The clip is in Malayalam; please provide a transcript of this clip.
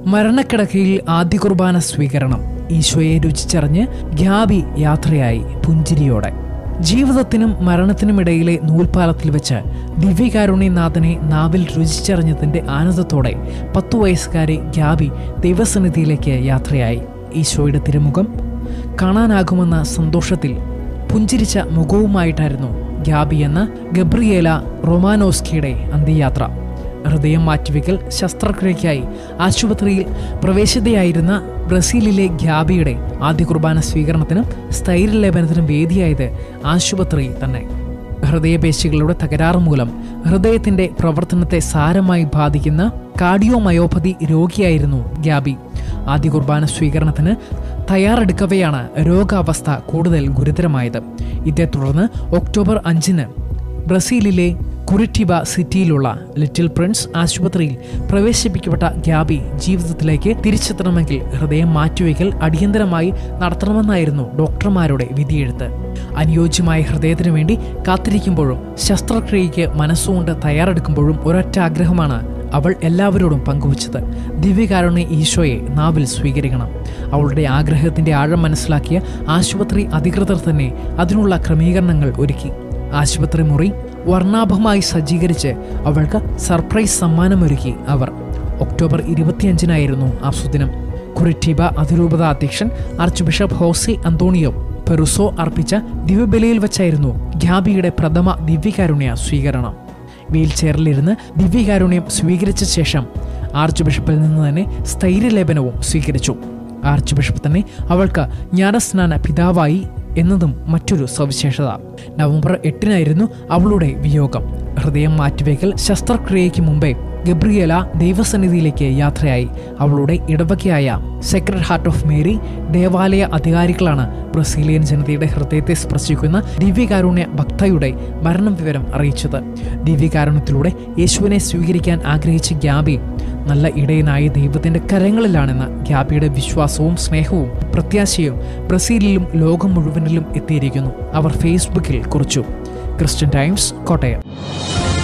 മരണക്കിടക്കയിൽ ആദ്യ കുർബാന സ്വീകരണം ഈശോയെ രുചിച്ചറിഞ്ഞ് ഗ്യാബി യാത്രയായി പുഞ്ചിരിയോടെ ജീവിതത്തിനും മരണത്തിനുമിടയിലെ നൂൽപ്പാലത്തിൽ വെച്ച് ദിവ്യകാരുണ്യനാഥനെ നാവിൽ രുചിച്ചറിഞ്ഞതിന്റെ ആനന്ദത്തോടെ പത്തു വയസ്സുകാരി ഗ്യാബി ദൈവസന്നിധിയിലേക്ക് യാത്രയായി ഈശോയുടെ തിരുമുഖം കാണാനാകുമെന്ന സന്തോഷത്തിൽ പുഞ്ചിരിച്ച മുഖവുമായിട്ടായിരുന്നു ഗ്യാബി എന്ന ഗബ്രിയേല റൊമാനോസ്കിയുടെ അന്ത്യയാത്ര ഹൃദയം മാറ്റിവെക്കൽ ശസ്ത്രക്രിയയ്ക്കായി ആശുപത്രിയിൽ പ്രവേശിതയായിരുന്ന ബ്രസീലിലെ ഗ്യാബിയുടെ ആദ്യ കുർബാന സ്വീകരണത്തിനും സ്ഥൈര്യലേപനത്തിനും വേദിയായത് ആശുപത്രി തന്നെ ഹൃദയപേശികളുടെ തകരാറ് മൂലം ഹൃദയത്തിന്റെ പ്രവർത്തനത്തെ സാരമായി ബാധിക്കുന്ന കാർഡിയോമയോപ്പതി രോഗിയായിരുന്നു ഗ്യാബി ആദ്യ കുർബാന സ്വീകരണത്തിന് തയ്യാറെടുക്കവെയാണ് രോഗാവസ്ഥ കൂടുതൽ ഗുരുതരമായത് ഇതേ തുടർന്ന് ഒക്ടോബർ അഞ്ചിന് ബ്രസീലിലെ കുരിറ്റിബ സിറ്റിയിലുള്ള ലിറ്റിൽ പ്രിൻസ് ആശുപത്രിയിൽ പ്രവേശിപ്പിക്കപ്പെട്ട ഗ്യാബി ജീവിതത്തിലേക്ക് തിരിച്ചെത്തണമെങ്കിൽ ഹൃദയം മാറ്റിവെക്കൽ അടിയന്തരമായി നടത്തണമെന്നായിരുന്നു ഡോക്ടർമാരുടെ വിധിയെഴുത്ത് അനുയോജ്യമായ ഹൃദയത്തിനു വേണ്ടി കാത്തിരിക്കുമ്പോഴും ശസ്ത്രക്രിയയ്ക്ക് മനസ്സുകൊണ്ട് തയ്യാറെടുക്കുമ്പോഴും ഒരൊറ്റ ആഗ്രഹമാണ് അവൾ എല്ലാവരോടും പങ്കുവച്ചത് ദിവ്യകാരുണ്യ ഈശോയെ നാവിൽ സ്വീകരിക്കണം അവളുടെ ആഗ്രഹത്തിന്റെ ആഴം മനസ്സിലാക്കിയ ആശുപത്രി അധികൃതർ തന്നെ അതിനുള്ള ക്രമീകരണങ്ങൾ ഒരുക്കി ആശുപത്രി മുറി വർണ്ണാഭമായി സജ്ജീകരിച്ച് അവൾക്ക് സർപ്രൈസ് സമ്മാനമൊരുക്കി അവർ ഒക്ടോബർ ഇരുപത്തിയഞ്ചിനായിരുന്നു ആ സുദിനം കുറിറ്റീബ അതിരൂപത അധ്യക്ഷൻ archbishop Jose Antonio Peruzzo അർപ്പിച്ച ദിവ്യബലിയിൽ വെച്ചായിരുന്നു ഗ്യാബിയുടെ പ്രഥമ ദിവ്യകാരുണ്യ സ്വീകരണം വീൽ ചെയറിലിരുന്ന് ദിവ്യകാരുണ്യം സ്വീകരിച്ച ശേഷം ആർച്ച് ബിഷപ്പിൽ നിന്ന് തന്നെ സ്ഥൈര്യലേപനവും സ്വീകരിച്ചു ആർച്ച് ബിഷപ്പ് തന്നെ അവൾക്ക് ജ്ഞാനസ്നാന പിതാവായി എന്നതും മറ്റൊരു സവിശേഷത നവംബർ എട്ടിനായിരുന്നു അവളുടെ വിയോഗം ഹൃദയം മാറ്റിവെക്കൽ ശസ്ത്രക്രിയയ്ക്ക് മുമ്പേ ഗബ്രിയേല ദൈവസന്നിധിയിലേക്ക് യാത്രയായി അവളുടെ ഇടവകയായ സെക്രഡ് ഹാർട്ട് ഓഫ് മേരി ദേവാലയ അധികാരികളാണ് ബ്രസീലിയൻ ജനതയുടെ ഹൃദയത്തെ സ്പർശിക്കുന്ന ദിവ്യകാരുണ്യ ഭക്തയുടെ മരണം വിവരം അറിയിച്ചത് ദിവ്യകാരുണ്യത്തിലൂടെ യേശുവിനെ സ്വീകരിക്കാൻ ആഗ്രഹിച്ച ഗ്യാബി നല്ല ഇടയനായ ദൈവത്തിന്റെ കരങ്ങളിലാണെന്ന ഗ്യാബിയുടെ വിശ്വാസവും സ്നേഹവും പ്രത്യാശയും ബ്രസീലിലും ലോകം മുഴുവനിലും എത്തിയിരിക്കുന്നു അവർ ഫേസ്ബുക്കിൽ കുറിച്ചു ക്രിസ്ത്യൻ ടൈംസ് കോട്ടയം